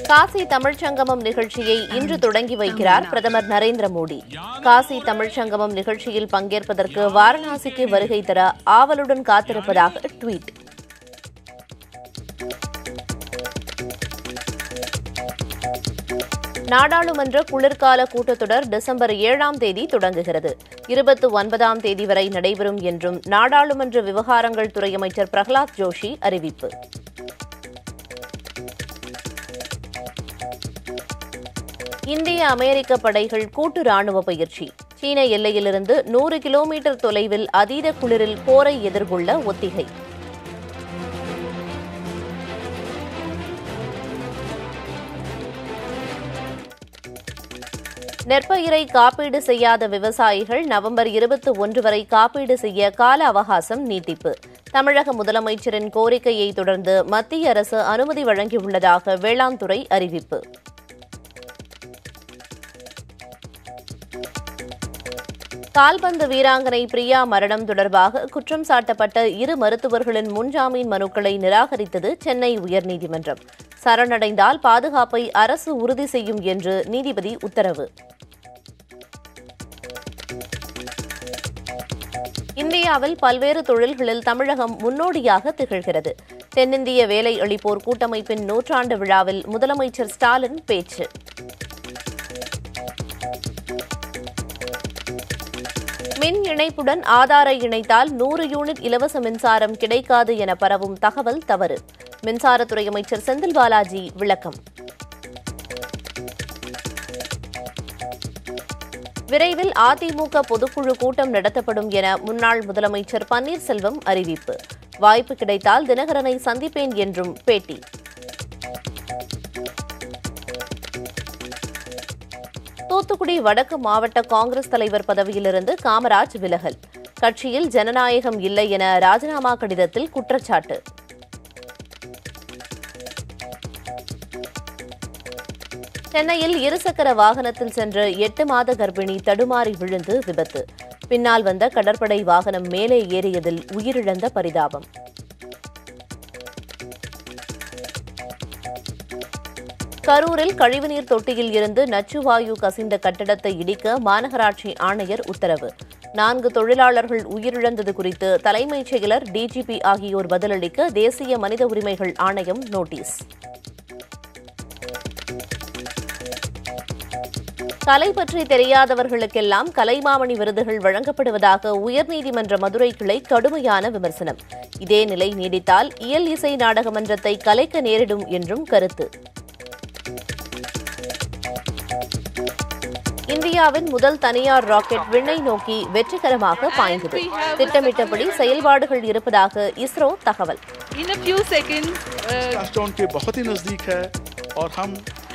காசி தமிழ்ச் சங்கமம் நிகழ்ச்சியை இன்று தொடங்கி வைக்கிறார் பிரதமர் நரேந்திர மோடி காசி தமிழ்ச் சங்கமம் நிகழ்ச்சியில் பங்கேற்பதற்கு வாரணாசிக்கு வருகை தர ஆவலுடன் காத்திருப்பதாக ட்வீட் நாடாளுமன்ற குளிர்கால கூட்டத்தொடர் டிசம்பர் ஏழாம் தேதி தொடங்குகிறது இருபத்தி ஒன்பதாம் தேதி வரை நடைபெறும் என்றும் நாடாளுமன்ற விவகாரங்கள் துறை அமைச்சர் பிரகலாத் ஜோஷி அறிவிப்பு இந்திய அமெரிக்க படைகள் கூட்டு ராணுவ பயிற்சி சீன எல்லையிலிருந்து நூறு கிலோமீட்டர் தொலைவில் அதீத குளிரில் போரை எதிர்கொள்ள ஒத்திகை நெற்பயிரை காப்பீடு செய்யாத விவசாயிகள் நவம்பர் இருபத்தி ஒன்று வரை காப்பீடு செய்ய கால அவகாசம் நீட்டிப்பு தமிழக முதலமைச்சரின் கோரிக்கையை தொடர்ந்து மத்திய அரசு அனுமதி வழங்கியுள்ளதாக வேளாண் துறை அறிவிப்பு கால்பந்து வீராங்கனை பிரியா மரணம் தொடர்பாக குற்றம் சாட்டப்பட்ட இரு மருத்துவர்களின் முன்ஜாமீன் மனுக்களை நிராகரித்தது சென்னை உயர்நீதிமன்றம் சரணடைந்தால் பாதுகாப்பை அரசு உறுதி செய்யும் என்று நீதிபதி உத்தரவு இந்தியாவில் பல்வேறு தொழில்களில் தமிழகம் முன்னோடியாக திகழ்கிறது தென்னிந்திய வேலை அளிப்போர் கூட்டமைப்பின் நூற்றாண்டு விழாவில் முதலமைச்சர் ஸ்டாலின் பேச்சு மின் இணைப்புடன் ஆதாரை இணைத்தால் நூறு யூனிட் இலவச மின்சாரம் கிடைக்காது என பரவும் தகவல் தவறு மின்சாரத்துறை அமைச்சர் செந்தில் பாலாஜி விளக்கம் விரைவில் அதிமுக பொதுக்குழு கூட்டம் நடத்தப்படும் என முன்னாள் முதலமைச்சர் பன்னீர்செல்வம் அறிவிப்பு வாய்ப்பு கிடைத்தால் தினகரனை சந்திப்பேன் என்றும் பேட்டி தூத்துக்குடி வடக்கு மாவட்ட காங்கிரஸ் தலைவர் பதவியிலிருந்து காமராஜ் விலகல் கட்சியில் ஜனநாயகம் இல்லை என ராஜினாமா கடிதத்தில் குற்றச்சாட்டு சென்னையில் இருசக்கர வாகனத்தில் சென்ற எட்டு மாத கர்ப்பிணி தடுமாறி விழுந்து விபத்து பின்னால் வந்த கடற்படை வாகனம் மேலே ஏறியதில் உயிரிழந்த பரிதாபம் கரூரில் கழிவுநீர் தொட்டியில் இருந்து நச்சுவாயு கசிந்த கட்டடத்தை இடிக்க மாநகராட்சி ஆணையர் உத்தரவு நான்கு தொழிலாளர்கள் உயிரிழந்தது குறித்து தலைமைச் செயலர் டிஜிபி ஆகியோர் பதிலளிக்க தேசிய மனித உரிமைகள் ஆணையம் நோட்டீஸ் கலை பற்றி தெரியாதவர்களுக்கெல்லாம் கலைமாமணி விருதுகள் வழங்கப்படுவதாக உயர்நீதிமன்ற மதுரை கிளை கடுமையான விமர்சனம் இதே நிலை நீடித்தால் இயல் இசை நாடக மன்றத்தை கலைக்க நேரிடும் என்றும் கருத்து இந்தியாவின் முதல் தனியார் ராக்கெட் விண்ணை நோக்கி வெற்றிகரமாக பாய்ந்தது திட்டமிட்டபடி செயல்பாடுகள் இருப்பதாக இஸ்ரோ தகவல் In a few seconds, uh, राष्ट्रों के बहुत ही नजदीक है और हम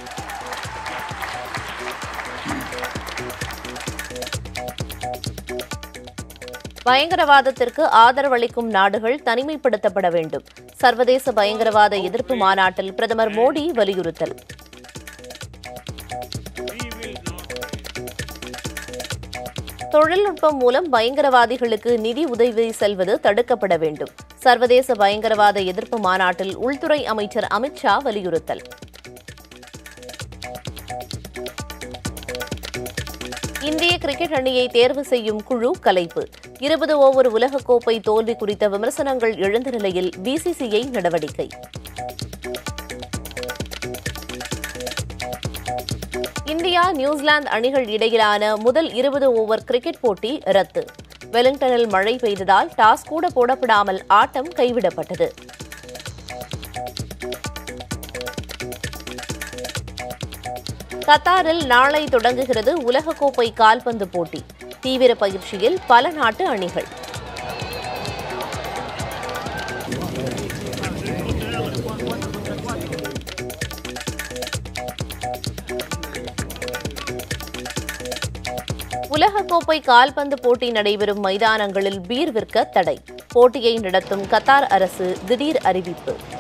பயங்கரவாதத்திற்கு ஆதரவளிக்கும் நாடுகள் தனிமைப்படுத்தப்பட வேண்டும் சர்வதேச பயங்கரவாத எதிர்ப்பு மாநாட்டில் பிரதமர் மோடி வலியுறுத்தல் தொழில்நுட்பம் மூலம் பயங்கரவாதிகளுக்கு நிதி உதவி செல்வது தடுக்கப்பட வேண்டும் சர்வதேச பயங்கரவாத எதிர்ப்பு மாநாட்டில் உள்துறை அமைச்சர் அமித்ஷா வலியுறுத்தல் இந்திய கிரிக்கெட் அணியை தேர்வு செய்யும் குழு கலைப்பு இருபது ஓவர் உலகக்கோப்பை தோல்வி குறித்த விமர்சனங்கள் எழுந்த நிலையில் பிசிசிஐ நடவடிக்கை இந்தியா நியூசிலாந்து அணிகள் இடையிலான முதல் இருபது ஓவர் கிரிக்கெட் போட்டி ரத்து வெலிங்டனில் மழை பெய்ததால் டாஸ் கூட போடப்படாமல் ஆட்டம் கைவிடப்பட்டது கத்தாரில் நாளை தொடங்குகிறது உலகக்கோப்பை கால்பந்து போட்டி தீவிர பயிற்சியில் பல நாட்டு அணிகள் உலகக்கோப்பை கால்பந்து போட்டி நடைபெறும் மைதானங்களில் பீர் விற்க தடை போட்டியை நடத்தும் கத்தார் அரசு திடீர் அறிவிப்பு